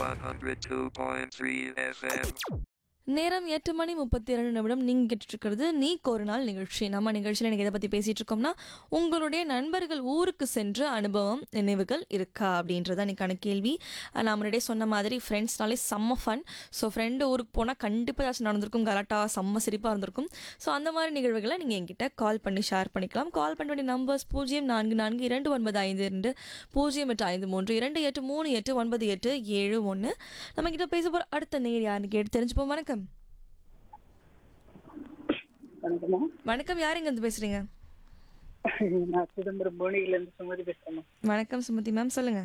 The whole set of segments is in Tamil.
102.3 FM. நேரம் எட்டு மணி முப்பத்தி இரண்டு நிமிடம் நீங்கள் கேட்டுட்ருக்கிறது நீக்கு ஒரு நாள் நிகழ்ச்சி நம்ம நிகழ்ச்சியில் எனக்கு எதை பற்றி பேசிகிட்டு இருக்கோம்னா உங்களுடைய நண்பர்கள் ஊருக்கு சென்ற அனுபவம் நினைவுகள் இருக்கா அப்படின்றத எனக்கான கேள்வி அஹ் நான் முன்னாடியே சொன்ன மாதிரி ஃப்ரெண்ட்ஸ்னாலே செம்ம ஃபன் ஸோ ஃப்ரெண்டு ஊருக்கு போனால் கண்டிப்பாக ஏதாச்சும் நடந்திருக்கும் கலாட்டா செம்ம சிரிப்பாக இருந்திருக்கும் ஸோ அந்த மாதிரி நிகழ்வுகளை நீங்கள் என்கிட்ட கால் பண்ணி ஷேர் பண்ணிக்கலாம் கால் பண்ண வேண்டிய நம்பர்ஸ் பூஜ்ஜியம் நான்கு நான்கு இரண்டு ஒன்பது ஐந்து இரண்டு பூஜ்ஜியம் எட்டு ஐந்து மூன்று இரண்டு எட்டு மூணு எட்டு ஒன்பது எட்டு ஏழு ஒன்று நம்ம கிட்ட பேச போகிற அடுத்த நேர் யாருன்னு கேட்டு தெரிஞ்சுப்போம் வணக்கம் வணக்கம்மா வணக்கம் யார் இருந்து பேசுறீங்க நான் சிதம்பரம் புவனியில இருந்து சுமதி பேசுறேன் வணக்கம் சுமதி மேம் சொல்லுங்க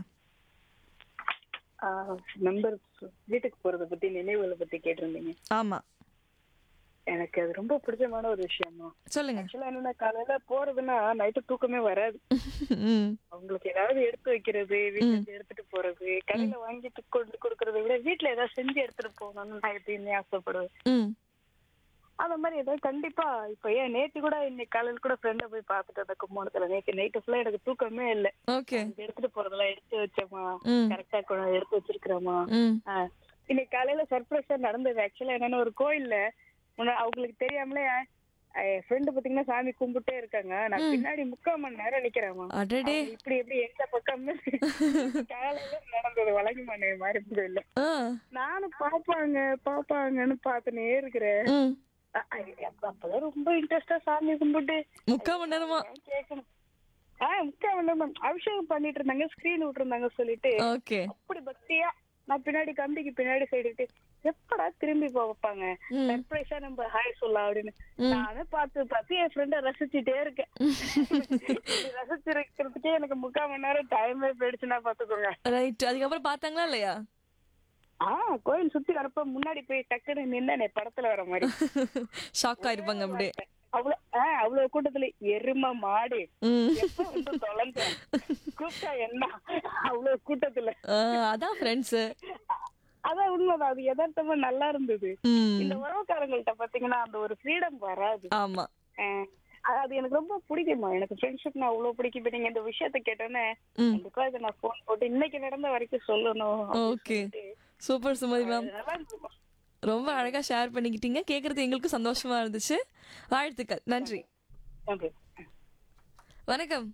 நண்பர் வீட்டுக்கு போறத பத்தி நினைவுகளை பத்தி கேட்டிருந்தீங்க ஆமா எனக்கு அது ரொம்ப பிடிச்சமான ஒரு விஷயமா சொல்லுங்க ஆக்சுவலா என்னன்னா காலையில போறதுன்னா நைட்டு தூக்கமே வராது ம் அவங்களுக்கு ஏதாவது எடுத்து வைக்கிறது வீட்டுல இருந்து எடுத்துட்டு போறது கடையில வாங்கிட்டு கொண்டு கொடுக்கறத விட வீட்டுல ஏதாவது செஞ்சு எடுத்துட்டு போகணும்னு நான் எப்பயுமே ஆசைப்படுவேன் ம் அந்த மாதிரி ஏதாவது கண்டிப்பா இப்ப ஏன் நேத்து கூட இன்னைக்கு காலையில கூட ஃப்ரெண்ட போய் பார்த்துட்டு அந்த கும்போணத்துல நேத்து நைட்டு ஃபுல்லா எனக்கு தூக்கமே இல்ல ஓகே எடுத்துட்டு போறதெல்லாம் எடுத்து வச்சோமா ம் கரெக்டா எடுத்து வச்சிருக்கிறோமா ம் ஆ. இன்னைக்கு காலையில சர்ப்ரைஸா நடந்தது ஆக்சுவலா என்னன்னா ஒரு கோயில்ல முன்ன- அவங்களுக்கு தெரியாமலே ஃப்ரெண்டு பாத்தீங்கன்னா சாமி கும்பிட்டே இருக்காங்க நான் பின்னாடி முக்கால் மணி நேரம் நிக்கிறேன் அடடே இப்படி எப்படி எந்த பக்கம் காலையில நடந்தது வழங்குமானே மாதிரி இல்ல ஆ நானும் பாப்பாங்க பாப்பாங்கன்னு பாத்துனே இருக்கிறேன் ம் அ- அ- அப்ப- அப்பதான் ரொம்ப இன்ட்ரெஸ்டா சாமி கும்பிட்டு முக்கால் மணி நேரமா கேட்கணும் ஆஹ் முக்கால் மணி நேரம் அபிஷேகம் பண்ணிட்டு இருந்தாங்க ஸ்கிரீன் விட்டுருந்தாங்க சொல்லிட்டு ஓகே அப்படி பக்தியா நான் பின்னாடி கம்பிக்கு பின்னாடி சைடுட்டு எப்படா திரும்பி போவாங்க ம். சர்ப்ரைஸா நம்ம ஹாய் சொல்லலாம் அப்படின்னு நானும் பார்த்து பார்த்து என் ஃப்ரெண்ட ரசிச்சுட்டே இருக்கேன் இப்படி ரசிச்சிருக்கிறதுக்கே எனக்கு முக்கால் மணி நேரம் டைமே போயிடுச்சுன்னா பாத்துக்கோங்க ரைட் அதுக்கப்புறம் பார்த்தாங்களா இல்லையா ஆஹ் கோயில் சுத்தி வரப்ப முன்னாடி போய் டக்குன்னு நின்னே படத்துல வர மாதிரி ஷாக் ஆயிருப்பாங்க அப்படியே அவ்வளவு ஆஹ் அவ்வளவு கூட்டத்துல எருமை மாடு ம் எப்ப வந்து தொலைஞ்சேன் கூப்பிட்டா என்ன அவ்வளவு கூட்டத்துல ஆ, அதான் ஃப்ரெண்ட்ஸு அதான் உண்மைதான் அது யதார்த்தமா நல்லா இருந்தது ம் இந்த உறவுக்காரங்கள்ட்ட பாத்தீங்கன்னா அந்த ஒரு ஃப்ரீடம் வராது ஆமா அஹ் அது- அது எனக்கு ரொம்ப பிடிக்குமா எனக்கு ஃப்ரெண்ட்ஷிப் நான் அவ்வளவு பிடிக்கும் இப்ப நீங்க இந்த விஷயத்த கேட்டோன்னே ம் கண்டிப்பா இதை நான் போன் போட்டு இன்னைக்கு நடந்த வரைக்கும் சொல்லணும் ஓகே சூப்பர் சுமதி மேம் அது நல்லா இருந்துமா. ரொம்ப அழகா ஷேர் பண்ணிக்கிட்டீங்க கேட்கறது எங்களுக்கும் சந்தோஷமா இருந்துச்சு வாழ்த்துக்கள் நன்றி நன்றி வணக்கம்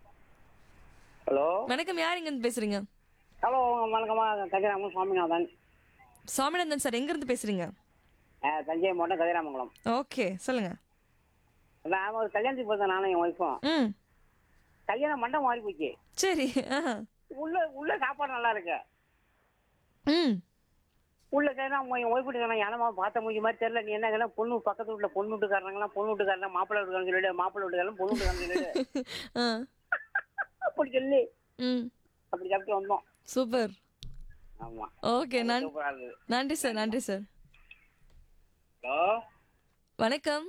ஹலோ வணக்கம் யார் இங்க இருந்து பேசுறீங்க ஹலோ வணக்கம்மா கதிராமன் சுவாமிநாதன் சுவாமிநாதன் சார் எங்க இருந்து பேசுறீங்க அஹ், தஞ்சை மாவட்டம் கதிராமங்கலம் ஓகே சொல்லுங்க நான் ஒரு கல்யாணத்துக்கு போயிருந்தேன் நானும் என் ஒய்ஃபும் ம் கல்யாணம் மண்டபம் மாறி போச்சு சரி ஆஹா. உள்ள உள்ள சாப்பாடு நல்லா இருக்கு ம் உள்ள கேட்டா என் ஒய்ஃப் நான் யானமா பார்த்த முடிஞ்ச மாதிரி தெரியல நீ என்ன கேட்டா பொண்ணு பக்கத்து வீட்டுல பொண்ணு வீட்டுக்காரங்களாம் பொண்ணு வீட்டுக்காரங்க மாப்பிள்ளை வீட்டுக்காரங்க சொல்லிடு மாப்பிள்ளை வீட்டுக்காரங்க பொண்ணு வீட்டுக்காரங்க சொல்லிடு ஆ அப்படி சொல்லி ம் அப்படி சாப்பிட்டு வந்தோம் சூப்பர் ஆமா ஓகே நன் சூப்பரா இருக்குது நன்றி சார் நன்றி சார் ஹலோ வணக்கம்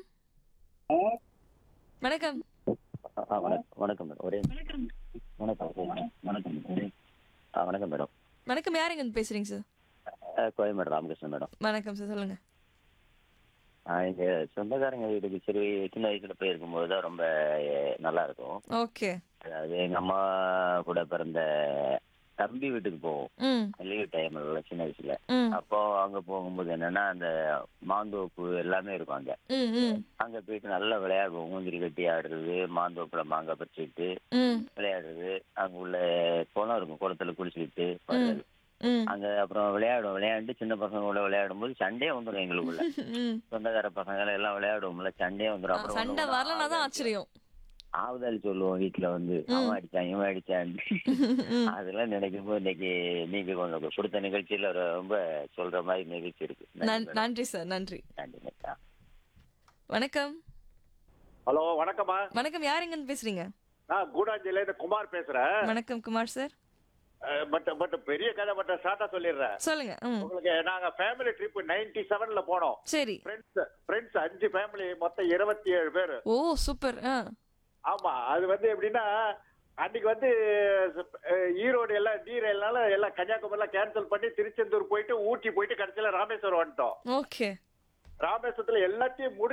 வணக்கம் ஆ, வணக்கம் வணக்கம் மேடம் ஒரே வணக்கம் வணக்கம் ஒரே ஆ வணக்கம் மேடம் வணக்கம் யார் இங்க இருந்து பேசுறீங்க சார் ஆ, கோயம்பேடு ராமகிருஷ்ணன் மேடம் வணக்கம் சார் சொல்லுங்க ஆ, இங்க சொந்தக்காரங்க வீட்டுக்கு சிறு சின்ன வயசுல போய் இருக்கும்போது தான் ரொம்ப எ, நல்லா இருக்கும் ஓகே அதாவது எங்க அம்மா கூட பிறந்த தம்பி வீட்டுக்கு போவோம் ம் லீவ் டைம்ல சின்ன வயசுல ம் அப்போ அங்க போகும்போது என்னன்னா அந்த மாந்தோப்பு எல்லாமே இருக்கும் அங்க ம் ம் அங்க போயிட்டு நல்லா விளையாடுவோம் ஊந்திரி கட்டி ஆடுறது மாந்தோப்புல மாங்காய் பறிச்சுட்டு ம் விளையாடுறது அங்க உள்ள குளம் இருக்கும் குளத்துல குளிச்சுக்கிட்டு வர்றது. ம் அங்க அப்புறம் விளையாடுவோம் விளையாண்டு சின்ன பசங்க கூட விளையாடும் போது சண்டையே வந்துடும் எங்களுக்குள்ள ம் சொந்தக்கார பசங்க எல்லாம் விளையாடுவோம்ல சண்டையே வந்துடும் அப்புறம் சண்டை ஒண்ணு வரலனா தான் ஆச்சரியம் ஆவுதல் சொல்லுவோம் வீட்டுல வந்து அவன் அடிச்சான் இவன் அடிச்சான் அதெல்லாம் நினைக்கும் போது இன்னைக்கு நீங்க கொஞ்சம் கொடுத்த நிகழ்ச்சியில ரொம்ப சொல்ற மாதிரி நிகழ்ச்சி இருக்கு நன்- நன்றி சார் நன்றி நன்றி நன்றி. வணக்கம் ஹலோ வணக்கம்மா வணக்கம் யார் இங்க இருந்து பேசுறீங்க நான் கூடாஞ்சில இருந்து குமார் பேசுறேன் வணக்கம் குமார் சார் பட் பட் பெரிய கதை பட் ஷார்ட்டா சொல்லிடுறேன் சொல்லுங்க ம் உங்களுக்கு நாங்க ஃபேமிலி ட்ரிப் நைன்டி செவன்ல போனோம் சரி ஃப்ரெண்ட்ஸ் ஃப்ரெண்ட்ஸ் அஞ்சு ஃபேமிலி மொத்தம் இருபத்தி ஏழு பேர் ஓ சூப்பர் ஆ ஆமா அது வந்து எப்படின்னா அன்னைக்கு வந்து அஹ், ஈரோடு எல்லாம் டி ரயில்னால எல்லாம் கன்னியாகுமரி எல்லாம் கேன்சல் பண்ணி திருச்செந்தூர் போயிட்டு ஊட்டி போயிட்டு கடைசியில ராமேஸ்வரம் வந்துட்டோம் ஓகே ராமேஸ்வரத்துல எல்லாத்தையும் முடி